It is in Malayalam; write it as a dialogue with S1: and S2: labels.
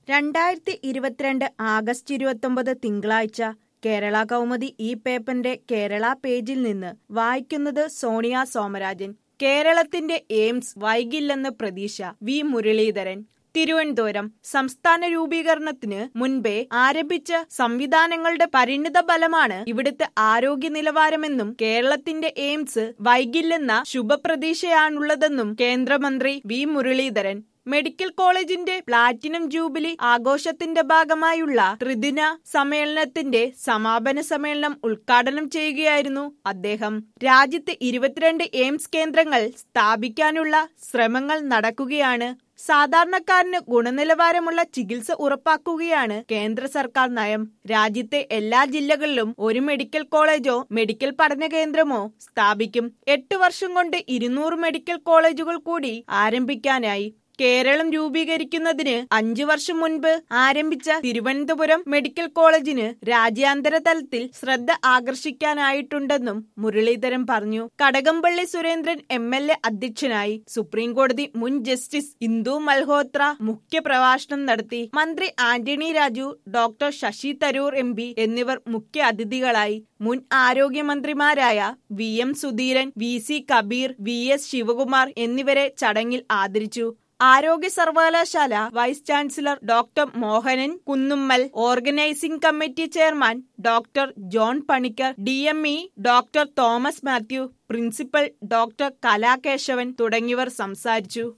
S1: രണ്ടായിരത്തി ഇരുപത്തിരണ്ട് ആഗസ്റ്റ് ഇരുപത്തൊമ്പത് തിങ്കളാഴ്ച കേരള കൗമുദി ഈ പേപ്പറിന്റെ കേരള പേജിൽ നിന്ന് വായിക്കുന്നത് സോണിയ സോമരാജൻ കേരളത്തിന്റെ എയിംസ് വൈകില്ലെന്ന് പ്രതീക്ഷ വി മുരളീധരൻ തിരുവനന്തപുരം സംസ്ഥാന രൂപീകരണത്തിന് മുൻപേ ആരംഭിച്ച സംവിധാനങ്ങളുടെ പരിണിത ഫലമാണ് ഇവിടുത്തെ ആരോഗ്യ നിലവാരമെന്നും കേരളത്തിന്റെ എയിംസ് വൈകില്ലെന്ന ശുഭപ്രതീക്ഷയാണുള്ളതെന്നും കേന്ദ്രമന്ത്രി വി മുരളീധരൻ മെഡിക്കൽ കോളേജിന്റെ പ്ലാറ്റിനം ജൂബിലി ആഘോഷത്തിന്റെ ഭാഗമായുള്ള ത്രിദിന സമ്മേളനത്തിന്റെ സമാപന സമ്മേളനം ഉദ്ഘാടനം ചെയ്യുകയായിരുന്നു അദ്ദേഹം രാജ്യത്ത് ഇരുപത്തിരണ്ട് എയിംസ് കേന്ദ്രങ്ങൾ സ്ഥാപിക്കാനുള്ള ശ്രമങ്ങൾ നടക്കുകയാണ് സാധാരണക്കാരന് ഗുണനിലവാരമുള്ള ചികിത്സ ഉറപ്പാക്കുകയാണ് കേന്ദ്ര സർക്കാർ നയം രാജ്യത്തെ എല്ലാ ജില്ലകളിലും ഒരു മെഡിക്കൽ കോളേജോ മെഡിക്കൽ പഠന കേന്ദ്രമോ സ്ഥാപിക്കും എട്ട് വർഷം കൊണ്ട് ഇരുന്നൂറ് മെഡിക്കൽ കോളേജുകൾ കൂടി ആരംഭിക്കാനായി കേരളം രൂപീകരിക്കുന്നതിന് അഞ്ചു വർഷം മുൻപ് ആരംഭിച്ച തിരുവനന്തപുരം മെഡിക്കൽ കോളേജിന് രാജ്യാന്തര തലത്തിൽ ശ്രദ്ധ ആകർഷിക്കാനായിട്ടുണ്ടെന്നും മുരളീധരൻ പറഞ്ഞു Kadakampally Surendran M L A അധ്യക്ഷനായി സുപ്രീം കോടതി മുൻ ജസ്റ്റിസ് ഇന്ദു മൽഹോത്ര മുഖ്യപ്രഭാഷണം നടത്തി മന്ത്രി Antony Raju doctor Shashi Tharoor M P എന്നിവർ മുഖ്യ അതിഥികളായി മുൻ ആരോഗ്യമന്ത്രിമാരായ V M Sudheeran V C Kabeer V S Sivakumar എന്നിവരെ ചടങ്ങിൽ ആദരിച്ചു ആരോഗ്യ സർവകലാശാല vice chancellor doctor Mohanan Kunnummal organising committee chairman doctor John Panicker D M E doctor Thomas Mathew principal doctor Kalakesavan തുടങ്ങിയവർ സംസാരിച്ചു